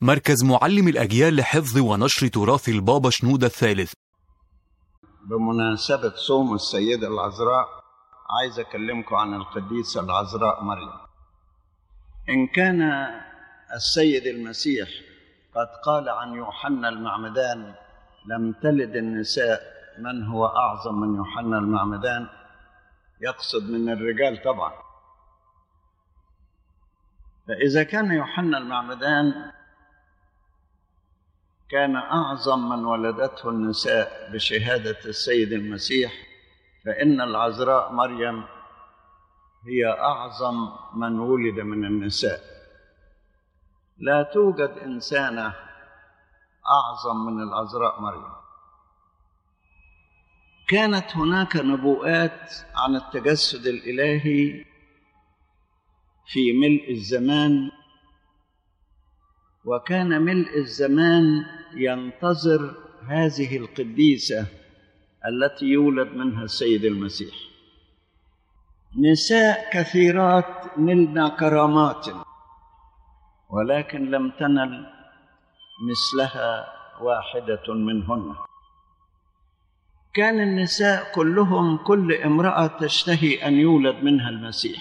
مركز معلم الأجيال لحفظ ونشر تراث البابا شنودة الثالث بمناسبة صوم السيدة العذراء عايز أكلمكم عن القديسة العذراء مريم إن كان السيد المسيح قد قال عن يوحنا المعمدان لم تلد النساء من هو أعظم من يوحنا المعمدان يقصد من الرجال طبعا فإذا كان يوحنا المعمدان كان أعظم من ولدته النساء بشهادة السيد المسيح فإن العذراء مريم هي أعظم من ولد من النساء لا توجد إنسانة أعظم من العذراء مريم كانت هناك نبوءات عن التجسد الإلهي في ملء الزمان وكان ملء الزمان ينتظر هذه القديسة التي يولد منها السيد المسيح نساء كثيرات نلنا كرامات ولكن لم تنل مثلها واحدة منهن كان النساء كلهم كل امرأة تشتهي أن يولد منها المسيح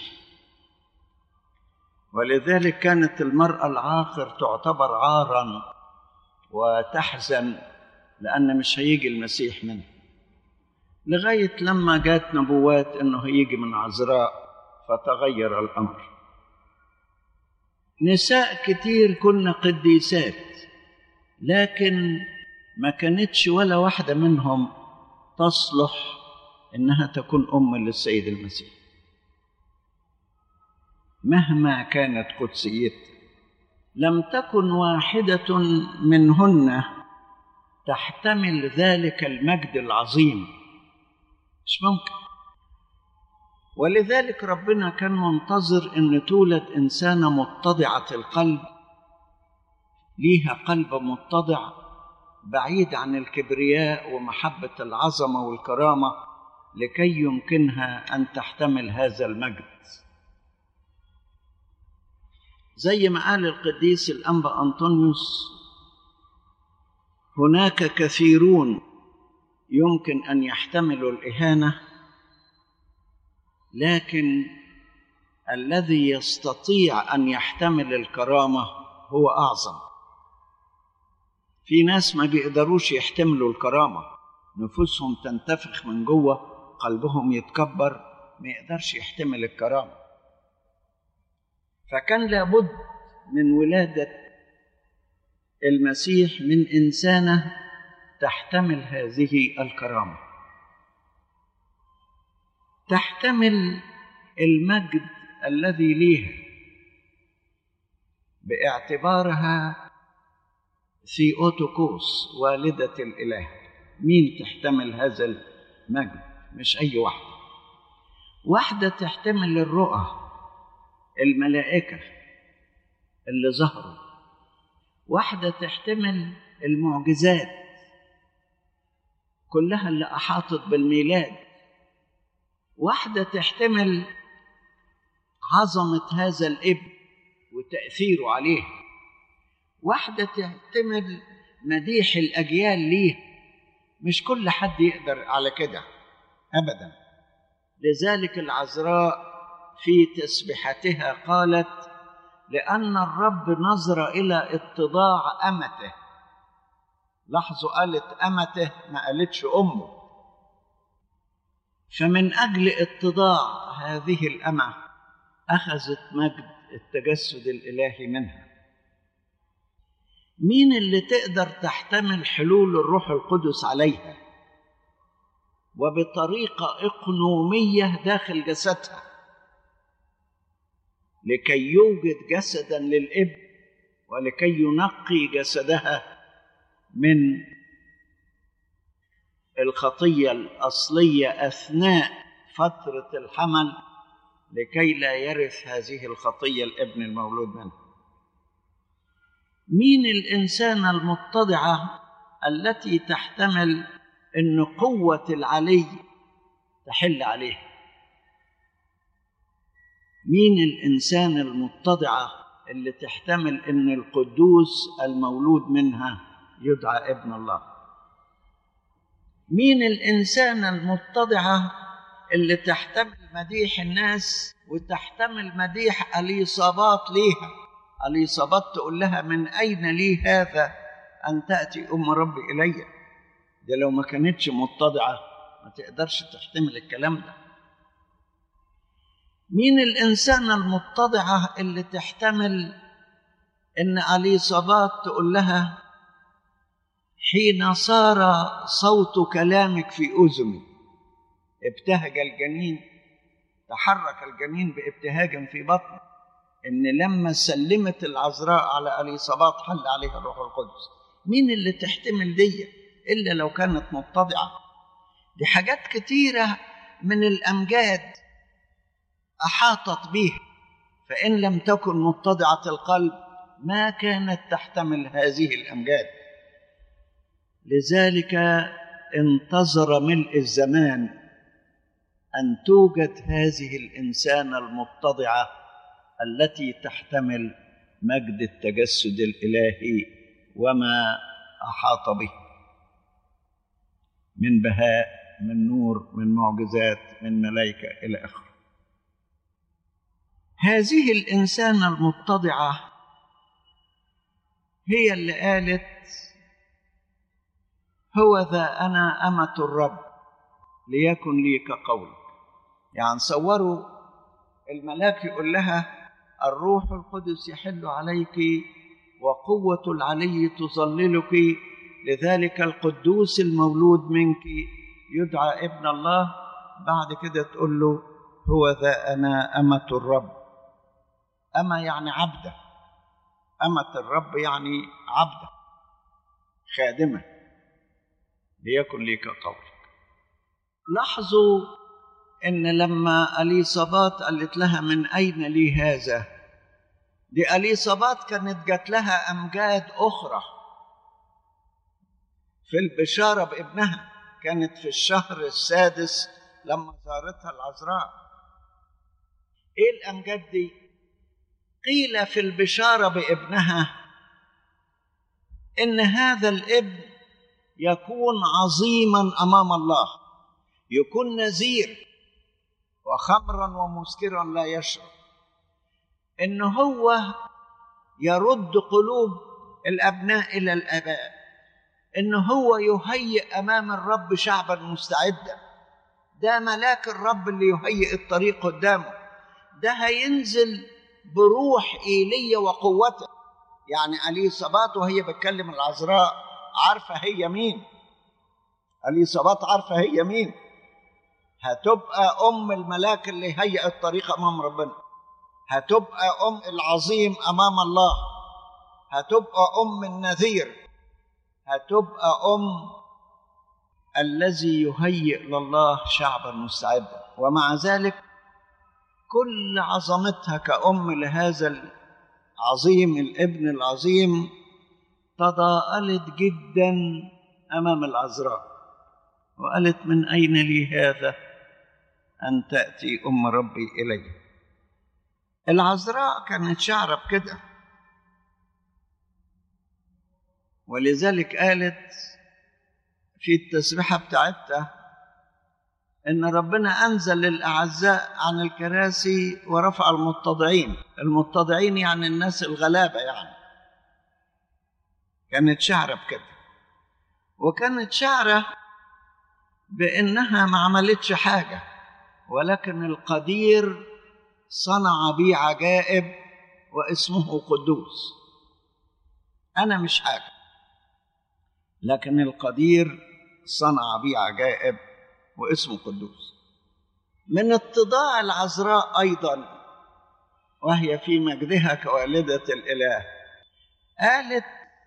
ولذلك كانت المرأة العاقر تعتبر عارا وتحزن لأن مش هيجي المسيح منها لغاية لما جات نبوات أنه هيجي من عذراء فتغير الأمر نساء كتير كنا قديسات لكن ما كانتش ولا واحدة منهم تصلح إنها تكون أم للسيد المسيح مهما كانت قدسيتها لم تكن واحدة منهن تحتمل ذلك المجد العظيم مش ممكن ولذلك ربنا كان منتظر ان تولد انسانه متضعه القلب ليها قلب متضع بعيد عن الكبرياء ومحبه العظمه والكرامه لكي يمكنها ان تحتمل هذا المجد زي ما قال القديس الانبا انطونيوس هناك كثيرون يمكن ان يحتملوا الاهانه لكن الذي يستطيع ان يحتمل الكرامه هو اعظم في ناس ما بيقدروش يحتملوا الكرامه نفوسهم تنتفخ من جوه قلبهم يتكبر ما يقدرش يحتمل الكرامه فكان لابد من ولاده المسيح من انسانه تحتمل هذه الكرامه تحتمل المجد الذي ليها باعتبارها ثيوتوكوس والدة الإله مين تحتمل هذا المجد مش أي واحدة واحدة تحتمل الرؤى الملائكة اللي ظهروا واحدة تحتمل المعجزات كلها اللي أحاطت بالميلاد واحدة تحتمل عظمة هذا الابن وتأثيره عليه واحدة تحتمل مديح الأجيال ليه مش كل حد يقدر على كده أبدا لذلك العذراء في تسبحتها قالت لأن الرب نظر إلى اتضاع أمته لاحظوا قالت أمته ما قالتش أمه فمن أجل اتضاع هذه الأمة أخذت مجد التجسد الإلهي منها مين اللي تقدر تحتمل حلول الروح القدس عليها وبطريقة إقنومية داخل جسدها لكي يوجد جسدا للابن ولكي ينقي جسدها من الخطيه الاصليه اثناء فتره الحمل لكي لا يرث هذه الخطيه الابن المولود منه مين الانسانه المتضعه التي تحتمل ان قوه العلي تحل عليها مين الانسان المتضعه اللي تحتمل ان القدوس المولود منها يدعى ابن الله مين الانسانه المتضعه اللي تحتمل مديح الناس وتحتمل مديح اليصابات ليها اليصابات تقول لها من اين لي هذا ان تاتي ام ربي الي ده لو ما كانتش متضعه ما تقدرش تحتمل الكلام ده مين الإنسانة المتضعة اللي تحتمل إن أليصابات تقول لها حين صار صوت كلامك في أذني ابتهج الجنين تحرك الجنين بابتهاج في بطنه إن لما سلمت العذراء على أليصابات حل عليها الروح القدس مين اللي تحتمل دي إلا لو كانت متضعة دي حاجات كتيرة من الأمجاد احاطت به فان لم تكن متضعه القلب ما كانت تحتمل هذه الامجاد لذلك انتظر ملء الزمان ان توجد هذه الانسانه المتضعه التي تحتمل مجد التجسد الالهي وما احاط به من بهاء من نور من معجزات من ملائكه الى اخره هذه الإنسانة المتضعة هي اللي قالت هو ذا أنا أمة الرب ليكن لي كقولك يعني صوروا الملاك يقول لها الروح القدس يحل عليك وقوة العلي تظللك لذلك القدوس المولود منك يدعى ابن الله بعد كده تقول له هو ذا أنا أمة الرب أما يعني عبدة أمة الرب يعني عبدة خادمة ليكن لي كقولك لاحظوا إن لما أليصابات قالت لها من أين لي هذا دي أليصابات كانت جات لها أمجاد أخرى في البشارة بابنها كانت في الشهر السادس لما زارتها العذراء ايه الامجاد دي قيل في البشاره بابنها ان هذا الابن يكون عظيما امام الله يكون نذير وخمرا ومسكرا لا يشرب ان هو يرد قلوب الابناء الى الاباء ان هو يهيئ امام الرب شعبا مستعدا ده ملاك الرب اللي يهيئ الطريق قدامه ده هينزل بروح ايليا وقوته يعني اليصابات وهي بتكلم العذراء عارفه هي مين اليصابات عارفه هي مين هتبقى ام الملاك اللي هيئ الطريق امام ربنا هتبقى ام العظيم امام الله هتبقى ام النذير هتبقى ام الذي يهيئ لله شعبا مستعدا ومع ذلك كل عظمتها كأم لهذا العظيم الابن العظيم تضاءلت جدا أمام العذراء وقالت من أين لي هذا أن تأتي أم ربي إلي العذراء كانت شعرة بكده ولذلك قالت في التسبيحة بتاعتها إن ربنا أنزل للأعزاء عن الكراسي ورفع المتضعين المتضعين يعني الناس الغلابة يعني كانت شعرة بكده وكانت شعرة بإنها ما عملتش حاجة ولكن القدير صنع بي عجائب واسمه قدوس أنا مش حاجة لكن القدير صنع بي عجائب واسمه قدوس من اتضاع العذراء ايضا وهي في مجدها كوالده الاله قالت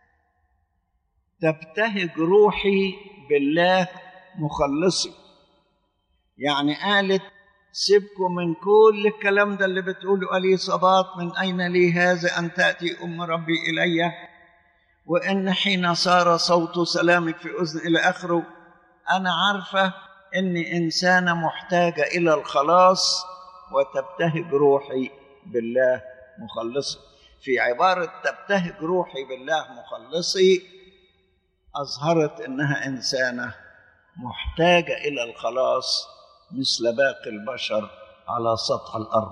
تبتهج روحي بالله مخلصي يعني قالت سيبكم من كل الكلام ده اللي بتقولوا لي صبات من اين لي هذا ان تاتي ام ربي الي وان حين صار صوت سلامك في اذن الى اخره انا عارفه اني انسانه محتاجه الى الخلاص وتبتهج روحي بالله مخلصا في عبارة تبتهج روحي بالله مخلصي أظهرت إنها إنسانة محتاجة إلى الخلاص مثل باقي البشر على سطح الأرض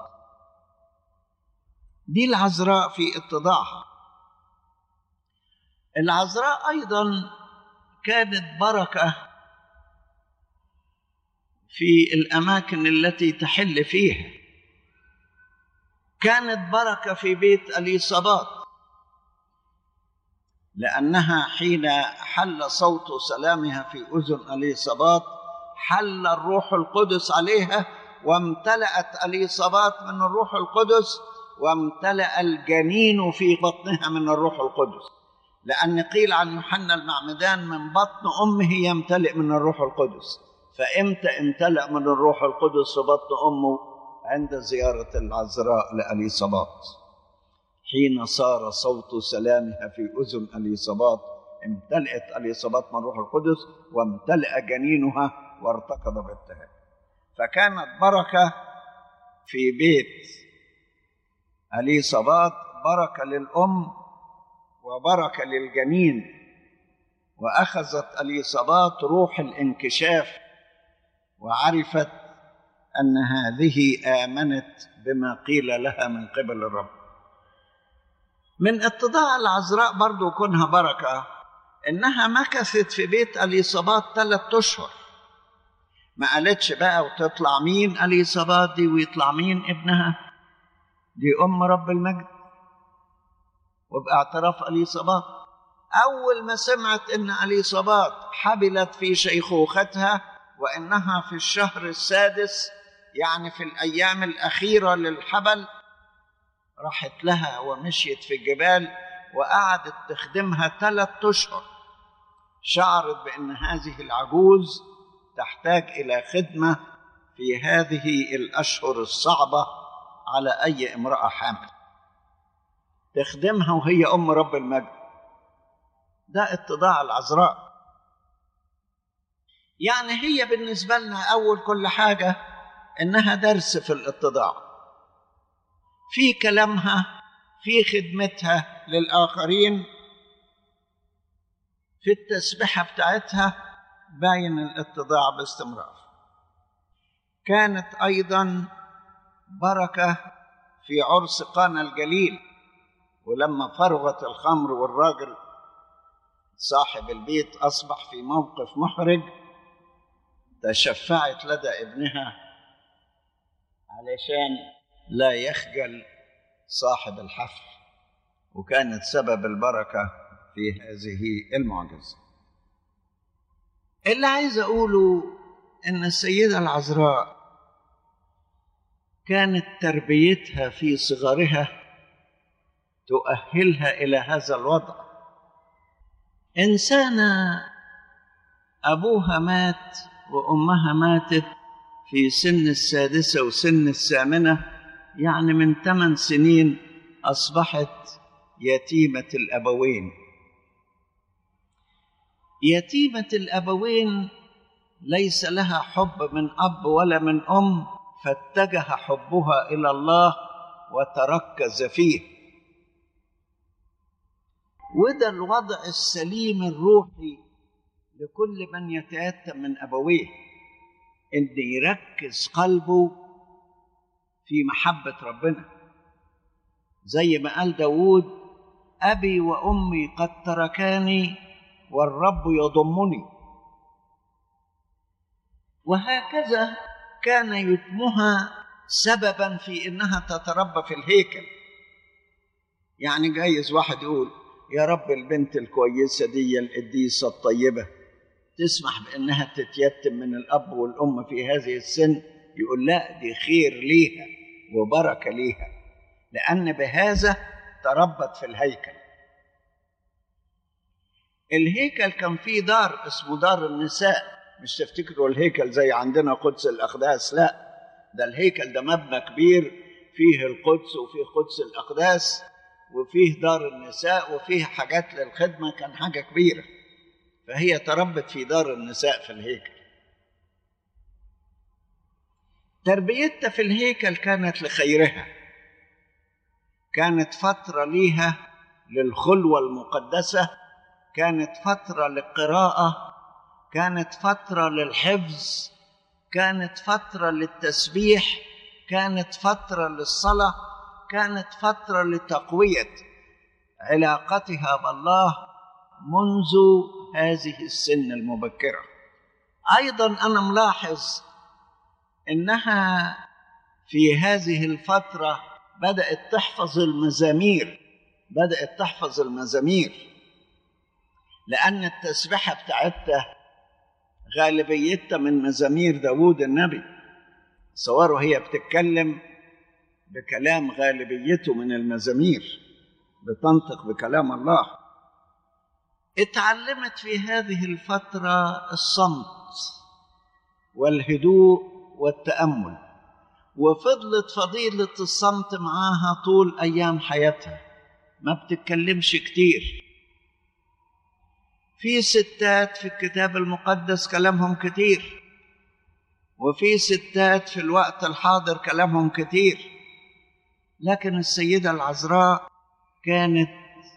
دي العذراء في اتضاعها العذراء أيضا كانت بركة في الأماكن التي تحل فيها كانت بركة في بيت أليصابات لأنها حين حل صوت سلامها في أذن أليصابات حل الروح القدس عليها وامتلأت أليصابات من الروح القدس وامتلأ الجنين في بطنها من الروح القدس لأن قيل عن يوحنا المعمدان من بطن أمه يمتلئ من الروح القدس فإمتى امتلأ من الروح القدس في بطن أمه عند زيارة العذراء لأليصابات حين صار صوت سلامها في أذن أليصابات امتلأت أليصابات من الروح القدس وامتلأ جنينها وارتقد بابتهاج فكانت بركة في بيت أليصابات بركة للأم وبركة للجنين وأخذت أليصابات روح الانكشاف وعرفت أن هذه آمنت بما قيل لها من قبل الرب من اتضاع العذراء برضو كونها بركة إنها مكثت في بيت أليصابات ثلاثة أشهر ما قالتش بقى وتطلع مين أليصابات دي ويطلع مين ابنها دي أم رب المجد وباعتراف أليصابات أول ما سمعت إن أليصابات حبلت في شيخوختها وإنها في الشهر السادس يعني في الأيام الأخيرة للحبل راحت لها ومشيت في الجبال وقعدت تخدمها ثلاثة أشهر شعرت بأن هذه العجوز تحتاج إلى خدمة في هذه الأشهر الصعبة على أي امرأة حامل تخدمها وهي أم رب المجد ده اتضاع العذراء يعني هي بالنسبة لنا أول كل حاجة إنها درس في الاتضاع في كلامها في خدمتها للآخرين في التسبحة بتاعتها باين الاتضاع باستمرار كانت أيضا بركة في عرس قانا الجليل ولما فرغت الخمر والراجل صاحب البيت أصبح في موقف محرج تشفعت لدى ابنها علشان لا يخجل صاحب الحفل وكانت سبب البركة في هذه المعجزة اللي عايز أقوله إن السيدة العذراء كانت تربيتها في صغرها تؤهلها إلى هذا الوضع إنسانة أبوها مات وأمها ماتت في سن السادسة وسن الثامنة يعني من ثمان سنين أصبحت يتيمة الأبوين يتيمة الأبوين ليس لها حب من أب ولا من أم فاتجه حبها إلى الله وتركز فيه وده الوضع السليم الروحي لكل من يتأتم من أبويه إن يركز قلبه في محبة ربنا زي ما قال داود أبي وأمي قد تركاني والرب يضمني وهكذا كان يتمها سببا في انها تتربى في الهيكل يعني جايز واحد يقول يا رب البنت الكويسه دي القديسه الطيبه تسمح بانها تتيتم من الاب والام في هذه السن يقول لا دي خير ليها وبركه ليها لان بهذا تربت في الهيكل الهيكل كان فيه دار اسمه دار النساء مش تفتكروا الهيكل زي عندنا قدس الأقداس لا ده الهيكل ده مبنى كبير فيه القدس وفيه قدس الأقداس وفيه دار النساء وفيه حاجات للخدمة كان حاجة كبيرة فهي تربت في دار النساء في الهيكل تربيتها في الهيكل كانت لخيرها كانت فترة ليها للخلوة المقدسة كانت فترة للقراءة كانت فترة للحفظ كانت فترة للتسبيح كانت فترة للصلاة كانت فترة لتقوية علاقتها بالله منذ هذه السن المبكرة أيضا أنا ملاحظ إنها في هذه الفترة بدأت تحفظ المزامير بدأت تحفظ المزامير لأن التسبحة بتاعتها غالبيتها من مزامير داوود النبي صوروا هي بتتكلم بكلام غالبيته من المزامير بتنطق بكلام الله اتعلمت في هذه الفترة الصمت والهدوء والتأمل وفضلت فضيلة الصمت معاها طول أيام حياتها ما بتتكلمش كتير في ستات في الكتاب المقدس كلامهم كتير وفي ستات في الوقت الحاضر كلامهم كتير لكن السيدة العذراء كانت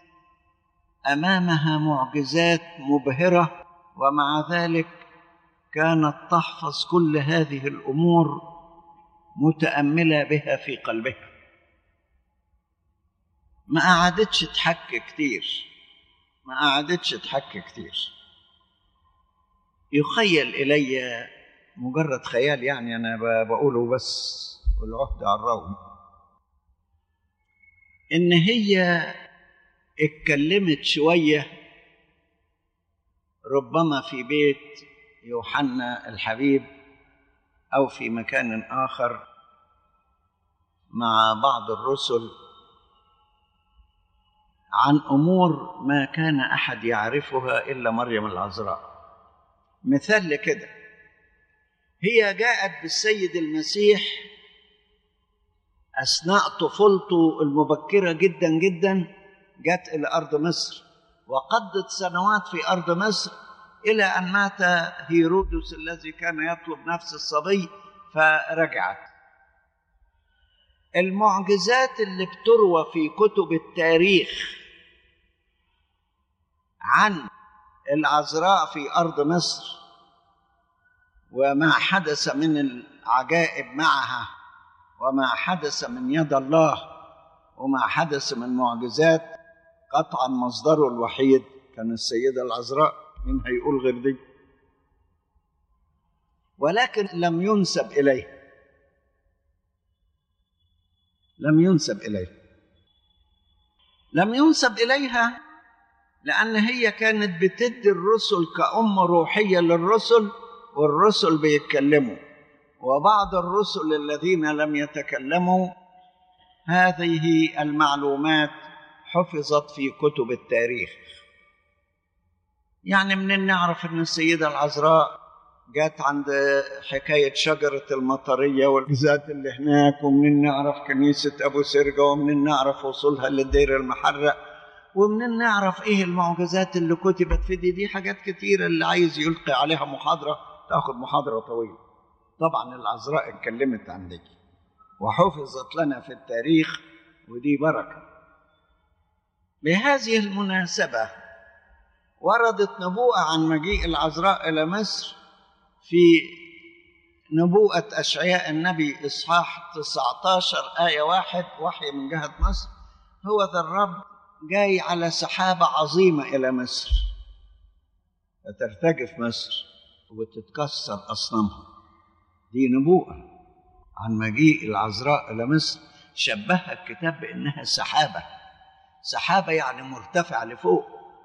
أمامها معجزات مبهرة ومع ذلك كانت تحفظ كل هذه الأمور متأملة بها في قلبها ما قعدتش تحكي كتير ما قعدتش تحكي كتير يخيل إلي مجرد خيال يعني أنا بقوله بس والعهد على الرغم إن هي اتكلمت شوية ربما في بيت يوحنا الحبيب أو في مكان آخر مع بعض الرسل عن امور ما كان احد يعرفها الا مريم العذراء مثال لكده هي جاءت بالسيد المسيح اثناء طفولته المبكره جدا جدا جاءت الى ارض مصر وقضت سنوات في ارض مصر الى ان مات هيرودس الذي كان يطلب نفس الصبي فرجعت المعجزات اللي بتروى في كتب التاريخ عن العذراء في ارض مصر وما حدث من العجائب معها وما حدث من يد الله وما حدث من معجزات قطعا مصدره الوحيد كان السيده العذراء من هيقول غير دي ولكن لم ينسب اليه لم ينسب اليه لم ينسب اليها لان هي كانت بتدي الرسل كأم روحيه للرسل والرسل بيتكلموا وبعض الرسل الذين لم يتكلموا هذه المعلومات حفظت في كتب التاريخ يعني من نعرف ان السيده العذراء جات عند حكاية شجرة المطرية والجزات اللي هناك ومنين نعرف كنيسة أبو سرجة ومنين نعرف وصولها للدير المحرق ومنين نعرف إيه المعجزات اللي كتبت في دي دي حاجات كتيرة اللي عايز يلقي عليها محاضرة تاخد محاضرة طويلة طبعا العذراء اتكلمت عن دي وحفظت لنا في التاريخ ودي بركة بهذه المناسبة وردت نبوءة عن مجيء العذراء إلى مصر في نبوءة أشعياء النبي إصحاح 19 آية واحد وحي من جهة مصر هو ذا الرب جاي على سحابة عظيمة إلى مصر فترتجف مصر وتتكسر أصنامها دي نبوءة عن مجيء العذراء إلى مصر شبهها الكتاب بأنها سحابة سحابة يعني مرتفعة لفوق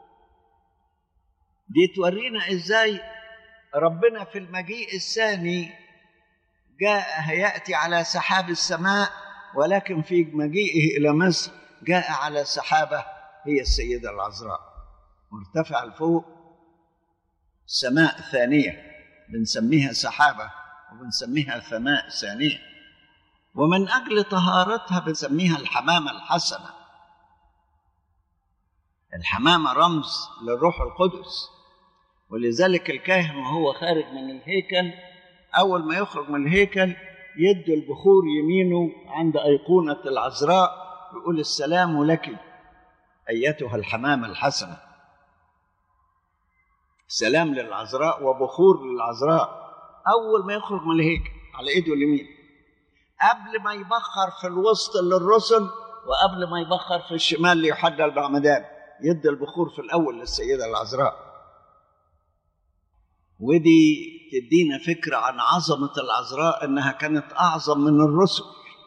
دي تورينا إزاي ربنا في المجيء الثاني جاء هيأتي على سحاب السماء ولكن في مجيئه إلى مصر جاء على سحابة هي السيدة العذراء مرتفع لفوق سماء ثانية بنسميها سحابة وبنسميها ثماء ثانية ومن أجل طهارتها بنسميها الحمامة الحسنة الحمامة رمز للروح القدس ولذلك الكاهن وهو خارج من الهيكل أول ما يخرج من الهيكل يدي البخور يمينه عند أيقونة العذراء يقول السلام لك ايتها الحمامه الحسنه سلام للعذراء وبخور للعذراء اول ما يخرج من الهيكل على ايده اليمين قبل ما يبخر في الوسط للرسل وقبل ما يبخر في الشمال ليوحنا المعمدان يدي البخور في الاول للسيده العذراء ودي تدينا فكره عن عظمه العذراء انها كانت اعظم من الرسل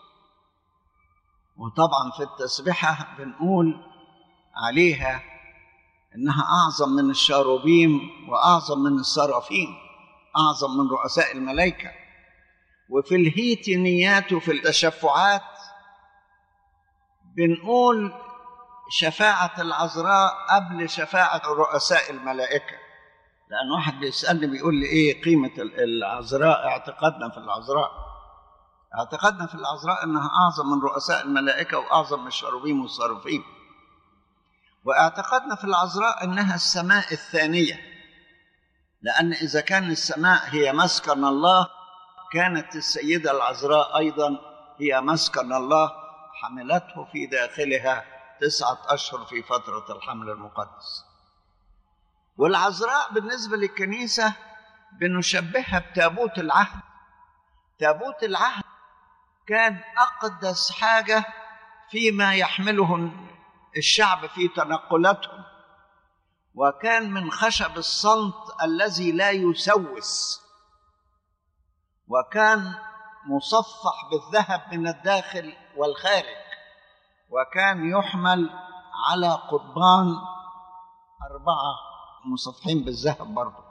وطبعا في التسبحه بنقول عليها انها اعظم من الشاروبيم واعظم من السرافيم اعظم من رؤساء الملائكه وفي الهيتينيات وفي التشفعات بنقول شفاعة العذراء قبل شفاعة رؤساء الملائكة لأن واحد بيسألني بيقول لي إيه قيمة العذراء اعتقادنا في العذراء اعتقادنا في العذراء إنها أعظم من رؤساء الملائكة وأعظم من الشروبيم والصرافيم واعتقادنا في العذراء إنها السماء الثانية لأن إذا كان السماء هي مسكن الله كانت السيدة العذراء أيضا هي مسكن الله حملته في داخلها تسعة أشهر في فترة الحمل المقدس والعذراء بالنسبة للكنيسة بنشبهها بتابوت العهد تابوت العهد كان أقدس حاجة فيما يحمله الشعب في تنقلاتهم وكان من خشب الصمت الذي لا يسوس وكان مصفح بالذهب من الداخل والخارج وكان يحمل على قضبان أربعة مصفحين بالذهب برضه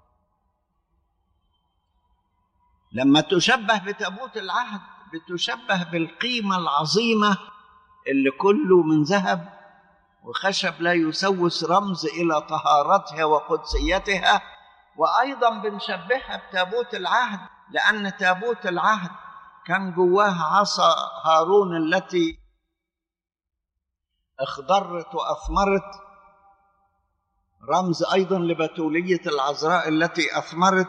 لما تشبه بتابوت العهد بتشبه بالقيمة العظيمة اللي كله من ذهب وخشب لا يسوس رمز إلى طهارتها وقدسيتها وأيضا بنشبهها بتابوت العهد لأن تابوت العهد كان جواها عصا هارون التي اخضرت واثمرت رمز ايضا لبتوليه العذراء التي اثمرت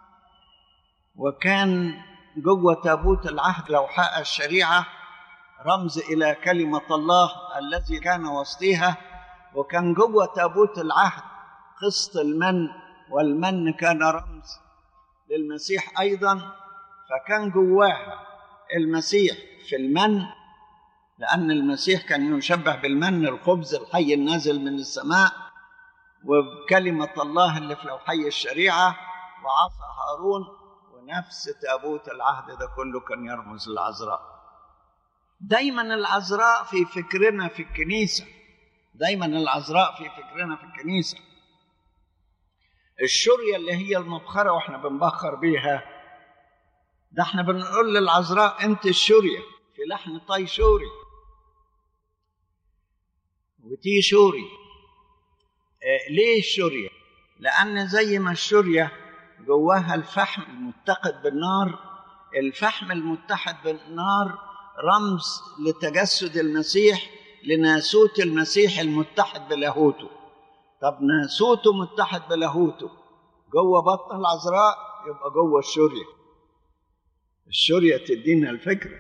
وكان جوه تابوت العهد لوحاء الشريعه رمز الى كلمه الله الذي كان وسطها وكان جوه تابوت العهد قسط المن والمن كان رمز للمسيح ايضا فكان جواها المسيح في المن لأن المسيح كان يشبه بالمن الخبز الحي النازل من السماء وبكلمة الله اللي في لوحي الشريعة وعصا هارون ونفس تابوت العهد ده كله كان يرمز للعذراء دايما العذراء في فكرنا في الكنيسة دايما العذراء في فكرنا في الكنيسة الشرية اللي هي المبخرة واحنا بنبخر بيها ده احنا بنقول للعذراء انت الشرية في لحن طي شوري وتي شوري آه ليه الشورية؟ لأن زي ما الشورية جواها الفحم المتقد بالنار الفحم المتحد بالنار رمز لتجسد المسيح لناسوت المسيح المتحد بلاهوته طب ناسوته متحد بلاهوته جوه بطن العذراء يبقى جوه الشورية الشورية تدينا الفكره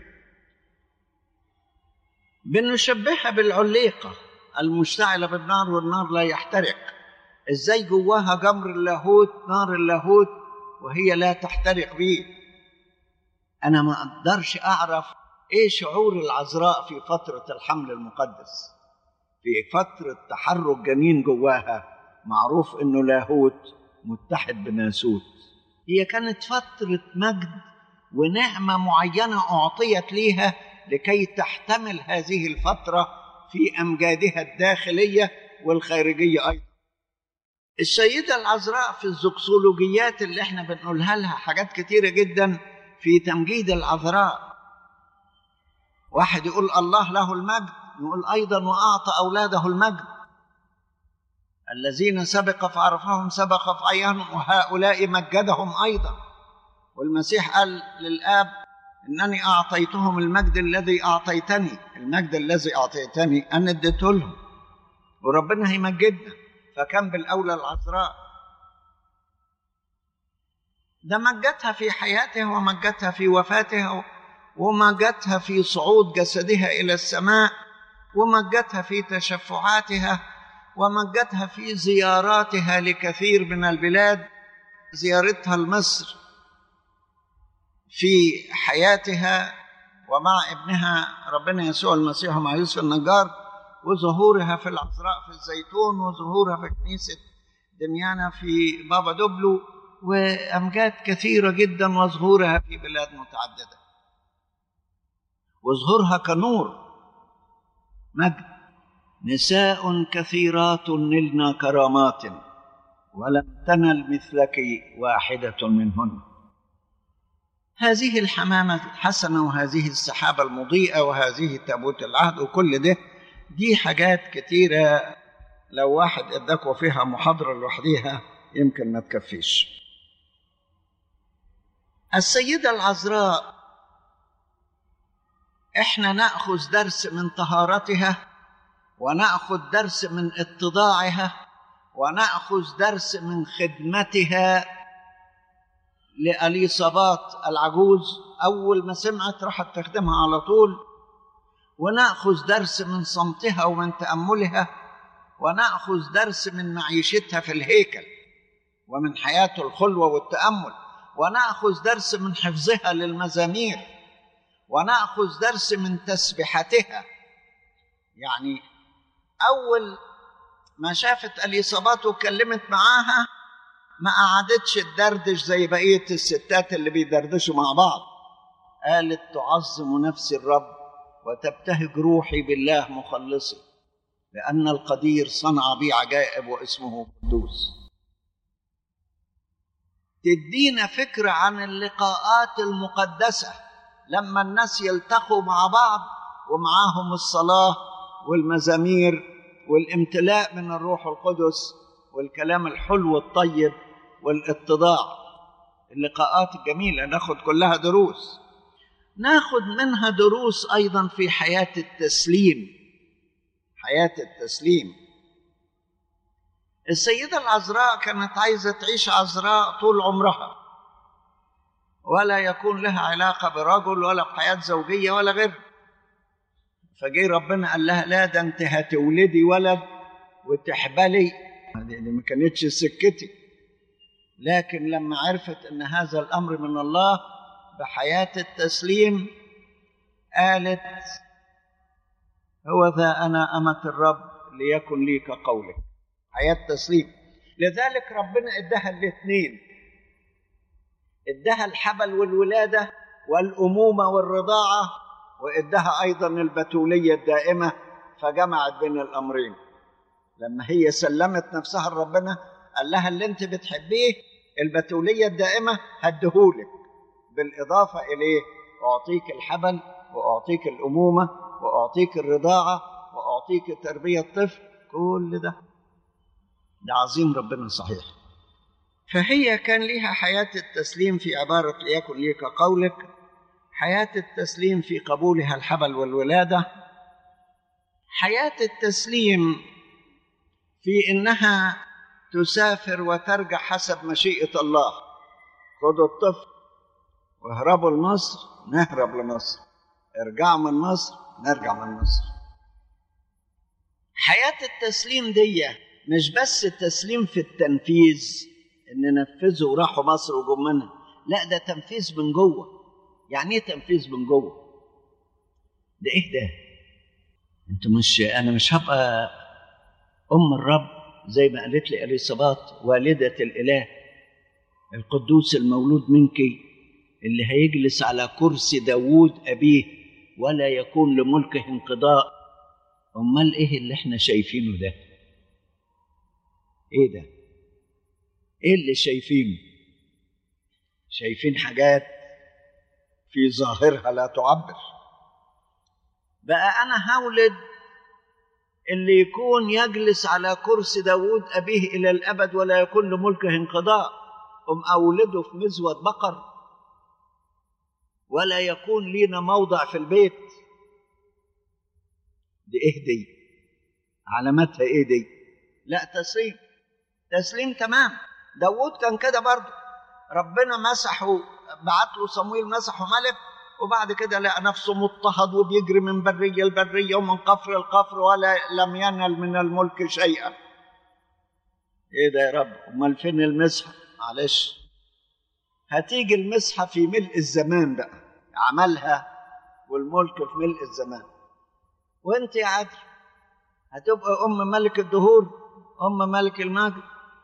بنشبهها بالعليقة المشتعلة بالنار والنار لا يحترق ازاي جواها جمر اللاهوت نار اللاهوت وهي لا تحترق بيه انا ما اقدرش اعرف ايه شعور العذراء في فترة الحمل المقدس في فترة تحرك جنين جواها معروف انه لاهوت متحد بناسوت هي كانت فترة مجد ونعمة معينة أعطيت ليها لكي تحتمل هذه الفترة في أمجادها الداخلية والخارجية أيضا السيدة العذراء في الزكسولوجيات اللي احنا بنقولها لها حاجات كتيرة جدا في تمجيد العذراء واحد يقول الله له المجد يقول أيضا وأعطى أولاده المجد الذين سبق فعرفهم سبق فعيانهم وهؤلاء مجدهم أيضا والمسيح قال للآب انني اعطيتهم المجد الذي اعطيتني المجد الذي اعطيتني انا اديته لهم وربنا هيمجدنا فكان بالاولى العذراء ده مجدها في حياتها ومجدها في وفاتها ومجدها في صعود جسدها الى السماء ومجدها في تشفعاتها ومجدها في زياراتها لكثير من البلاد زيارتها لمصر في حياتها ومع ابنها ربنا يسوع المسيح مع يوسف النجار وظهورها في العذراء في الزيتون وظهورها في كنيسة دميانة في بابا دبلو وأمجاد كثيرة جدا وظهورها في بلاد متعددة وظهورها كنور مجد نساء كثيرات نلنا كرامات ولم تنل مثلك واحدة منهن هذه الحمامة الحسنة وهذه السحابة المضيئة وهذه تابوت العهد وكل ده دي حاجات كتيرة لو واحد اداكوا فيها محاضرة لوحديها يمكن ما تكفيش السيدة العذراء احنا ناخذ درس من طهارتها وناخذ درس من اتضاعها وناخذ درس من خدمتها لاليصابات العجوز اول ما سمعت راحت تخدمها على طول وناخذ درس من صمتها ومن تاملها وناخذ درس من معيشتها في الهيكل ومن حياه الخلوه والتامل وناخذ درس من حفظها للمزامير وناخذ درس من تسبحتها يعني اول ما شافت اليصابات وكلمت معاها ما قعدتش تدردش زي بقيه الستات اللي بيدردشوا مع بعض قالت تعظم نفسي الرب وتبتهج روحي بالله مخلصي لان القدير صنع بي عجائب واسمه قدوس تدينا فكره عن اللقاءات المقدسه لما الناس يلتقوا مع بعض ومعاهم الصلاه والمزامير والامتلاء من الروح القدس والكلام الحلو الطيب والاتضاع اللقاءات الجميله ناخد كلها دروس ناخد منها دروس ايضا في حياه التسليم حياه التسليم السيده العذراء كانت عايزه تعيش عذراء طول عمرها ولا يكون لها علاقه برجل ولا بحياه زوجيه ولا غيره فجي ربنا قال لها لا ده انت هتولدي ولد وتحبلي دي ما كانتش سكتي لكن لما عرفت ان هذا الامر من الله بحياه التسليم قالت هو ذا انا امه الرب ليكن لي كقولك حياه تسليم لذلك ربنا اداها الاثنين اداها الحبل والولاده والامومه والرضاعه واداها ايضا البتوليه الدائمه فجمعت بين الامرين لما هي سلمت نفسها لربنا قال لها اللي انت بتحبيه البتوليه الدائمه هديهولك بالاضافه اليه اعطيك الحبل واعطيك الامومه واعطيك الرضاعه واعطيك تربيه الطفل كل ده ده عظيم ربنا صحيح فهي كان لها حياه التسليم في عباره ليكن لي كقولك حياه التسليم في قبولها الحبل والولاده حياه التسليم في انها تسافر وترجع حسب مشيئه الله خدوا الطفل واهربوا لمصر نهرب لمصر ارجعوا من مصر نرجع من مصر حياه التسليم دي مش بس تسليم في التنفيذ ان نفذوا وراحوا مصر وجم منها لا ده تنفيذ من جوه يعني ايه تنفيذ من جوه ده ايه ده انتوا مش انا مش هبقى ام الرب زي ما قالت لي اليصابات والده الاله القدوس المولود منك اللي هيجلس على كرسي داوود ابيه ولا يكون لملكه انقضاء امال ايه اللي احنا شايفينه ده ايه ده ايه اللي شايفينه شايفين حاجات في ظاهرها لا تعبر بقى انا هولد اللي يكون يجلس على كرسي داوود أبيه إلى الأبد ولا يكون لملكه انقضاء أم أولده في مزود بقر ولا يكون لينا موضع في البيت دي إيه دي علامتها إيه دي لا تسليم تسليم تمام داوود كان كده برضه ربنا مسحه بعت له صمويل مسحه ملك وبعد كده لقى نفسه مضطهد وبيجري من برية لبرية ومن قفر لقفر ولا لم ينل من الملك شيئا ايه ده يا رب امال فين المسحة معلش هتيجي المسحة في ملء الزمان بقى عملها والملك في ملء الزمان وانت يا عدل هتبقى ام ملك الدهور ام ملك المجد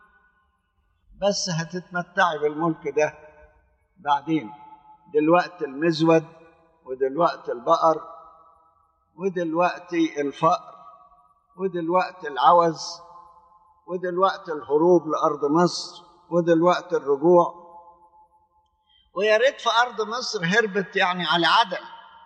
بس هتتمتعي بالملك ده بعدين دلوقتي المزود ودلوقتي البقر ودلوقتي الفقر ودلوقتي العوز ودلوقتي الهروب لأرض مصر ودلوقتي الرجوع ويا ريت في أرض مصر هربت يعني على عدل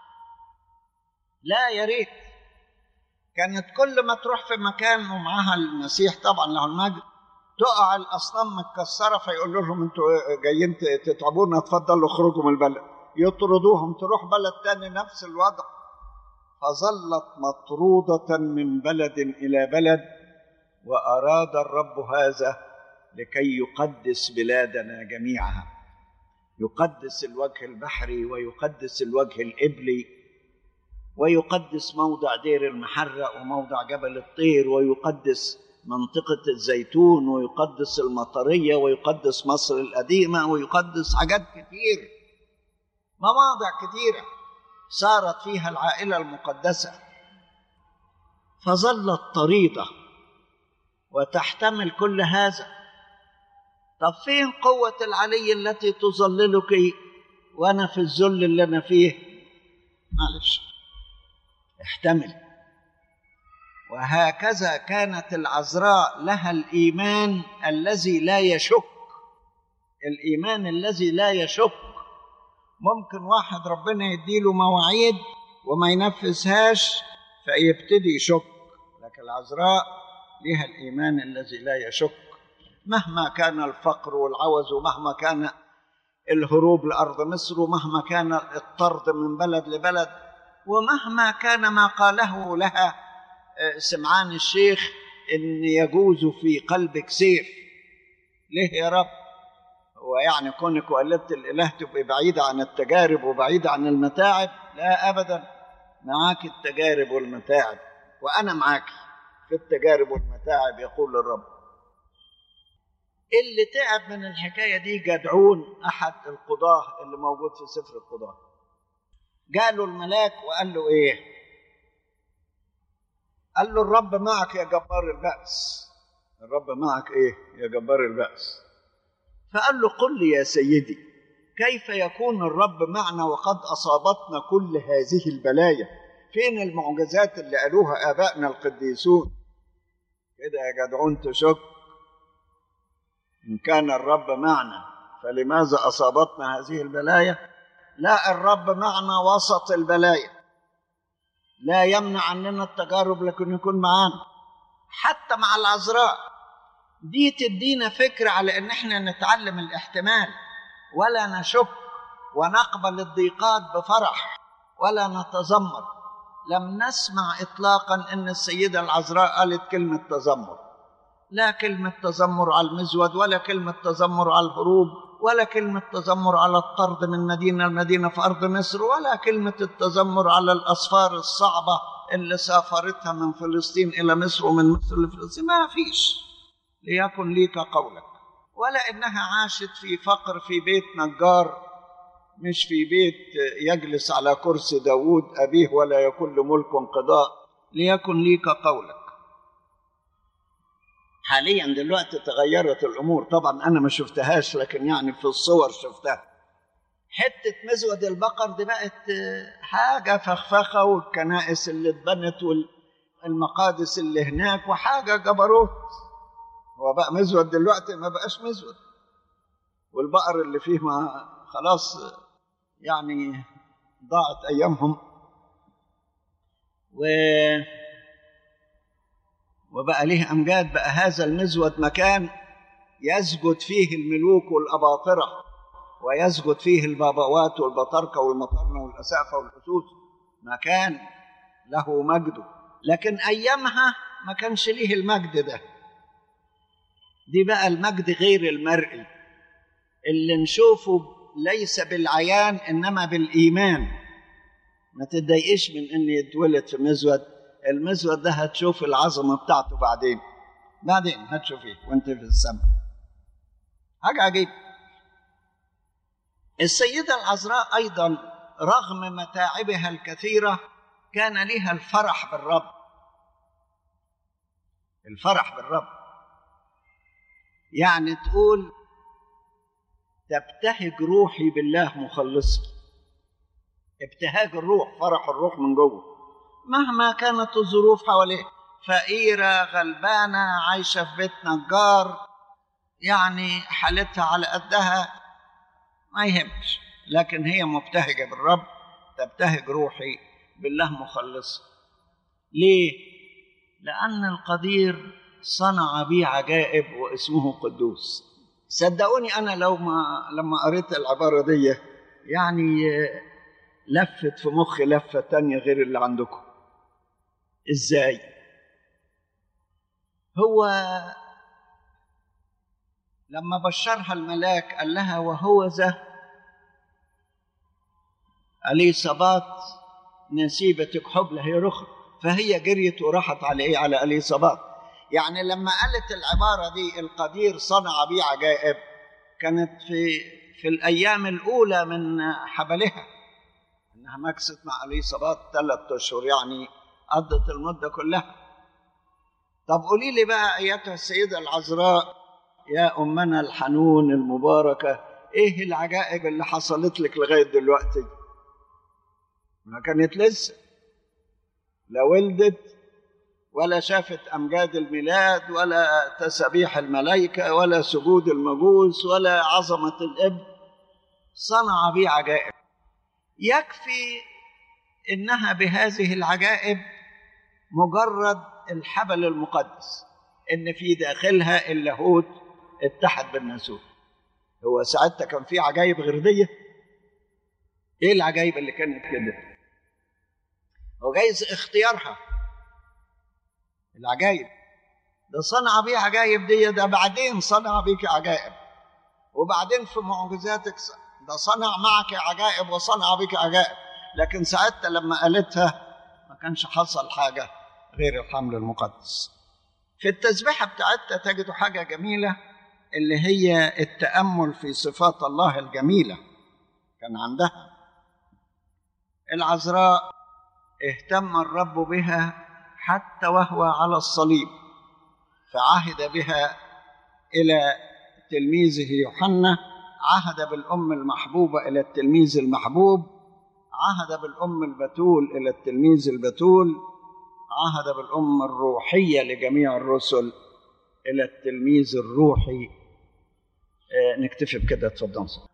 لا يا ريت كانت كل ما تروح في مكان ومعاها المسيح طبعا له المجد تقع الاصنام متكسره فيقول لهم انتوا جايين تتعبونا اتفضلوا اخرجوا من البلد يطردوهم تروح بلد تاني نفس الوضع فظلت مطروده من بلد الى بلد واراد الرب هذا لكي يقدس بلادنا جميعها يقدس الوجه البحري ويقدس الوجه الابلي ويقدس موضع دير المحرق وموضع جبل الطير ويقدس منطقة الزيتون ويقدس المطرية ويقدس مصر القديمة ويقدس حاجات كتير مواضع كتيرة صارت فيها العائلة المقدسة فظلت طريدة وتحتمل كل هذا طب فين قوة العلي التي تظللك وأنا في الذل اللي أنا فيه معلش احتمل وهكذا كانت العذراء لها الايمان الذي لا يشك الايمان الذي لا يشك ممكن واحد ربنا يديله مواعيد وما ينفذهاش فيبتدي يشك لكن العذراء لها الايمان الذي لا يشك مهما كان الفقر والعوز ومهما كان الهروب لارض مصر ومهما كان الطرد من بلد لبلد ومهما كان ما قاله لها سمعان الشيخ ان يجوز في قلبك سيف ليه يا رب هو يعني كونك وقلبت الاله تبقى بعيده عن التجارب وبعيده عن المتاعب لا ابدا معاك التجارب والمتاعب وانا معاك في التجارب والمتاعب يقول الرب اللي تعب من الحكايه دي جدعون احد القضاه اللي موجود في سفر القضاه جاله الملاك وقال له ايه قال له الرب معك يا جبار البأس الرب معك ايه يا جبار البأس فقال له قل لي يا سيدي كيف يكون الرب معنا وقد أصابتنا كل هذه البلايا فين المعجزات اللي قالوها آبائنا القديسون كده يا جدعون تشك إن كان الرب معنا فلماذا أصابتنا هذه البلايا لا الرب معنا وسط البلايا لا يمنع عننا التجارب لكن يكون معانا حتى مع العذراء دي تدينا فكرة على ان احنا نتعلم الاحتمال ولا نشك ونقبل الضيقات بفرح ولا نتذمر لم نسمع اطلاقا ان السيده العذراء قالت كلمه تذمر لا كلمه تذمر على المزود ولا كلمه تذمر على الهروب ولا كلمة تذمر على الطرد من مدينة لمدينة في أرض مصر ولا كلمة التذمر على الأسفار الصعبة اللي سافرتها من فلسطين إلى مصر ومن مصر لفلسطين ما فيش ليكن ليك قولك ولا إنها عاشت في فقر في بيت نجار مش في بيت يجلس على كرسي داوود أبيه ولا يكون لملك انقضاء ليكن ليك قولك حاليا دلوقتي تغيرت الامور طبعا انا ما شفتهاش لكن يعني في الصور شفتها حته مزود البقر دي بقت حاجه فخفخه والكنائس اللي اتبنت والمقادس اللي هناك وحاجه جبروت هو بقى مزود دلوقتي ما بقاش مزود والبقر اللي فيه ما خلاص يعني ضاعت ايامهم و وبقى ليه أمجاد بقى هذا المزود مكان يسجد فيه الملوك والأباطرة ويسجد فيه البابوات والبطاركة والمطرنة والأسافة والأسوس مكان له مجده لكن أيامها ما كانش ليه المجد ده دي بقى المجد غير المرئي اللي نشوفه ليس بالعيان إنما بالإيمان ما تتضايقش من ان يتولد في مزود المزود ده هتشوف العظمه بتاعته بعدين بعدين هتشوفيه وانت في السماء حاجه عجيبه السيده العذراء ايضا رغم متاعبها الكثيره كان لها الفرح بالرب الفرح بالرب يعني تقول تبتهج روحي بالله مخلصي ابتهاج الروح فرح الروح من جوه مهما كانت الظروف حواليه فقيرة غلبانة عايشة في بيت نجار يعني حالتها على قدها ما يهمش لكن هي مبتهجة بالرب تبتهج روحي بالله مخلص ليه؟ لأن القدير صنع بي عجائب واسمه قدوس صدقوني أنا لو ما لما قريت العبارة دي يعني لفت في مخي لفة تانية غير اللي عندكم ازاي هو لما بشرها الملاك قال لها وهو ذا اليصابات نسيبتك حبلى هي رخر فهي جريت وراحت على ايه على اليصابات يعني لما قالت العباره دي القدير صنع بي عجائب كانت في في الايام الاولى من حبلها انها مكست مع اليصابات ثلاث اشهر يعني قضت المده كلها طب قولي لي بقى ايتها السيده العذراء يا امنا الحنون المباركه ايه العجائب اللي حصلت لك لغايه دلوقتي ما كانت لسه لا ولدت ولا شافت امجاد الميلاد ولا تسابيح الملائكه ولا سجود المجوس ولا عظمه الابن صنع بي عجائب يكفي انها بهذه العجائب مجرد الحبل المقدس ان في داخلها اللاهوت اتحد بالناسوت هو ساعتها كان في عجائب غير دي ايه العجائب اللي كانت كده هو جايز اختيارها العجائب ده صنع بيه عجائب دي ده بعدين صنع بيك عجائب وبعدين في معجزاتك ده صنع معك عجائب وصنع بك عجائب لكن ساعتها لما قالتها ما كانش حصل حاجة غير الحمل المقدس في التسبيحة بتاعتها تجدوا حاجة جميلة اللي هي التأمل في صفات الله الجميلة كان عندها العذراء اهتم الرب بها حتى وهو على الصليب فعهد بها إلى تلميذه يوحنا عهد بالأم المحبوبة إلى التلميذ المحبوب عهد بالأم البتول إلى التلميذ البتول عهد بالأم الروحية لجميع الرسل إلى التلميذ الروحي نكتفي بكده اتفضل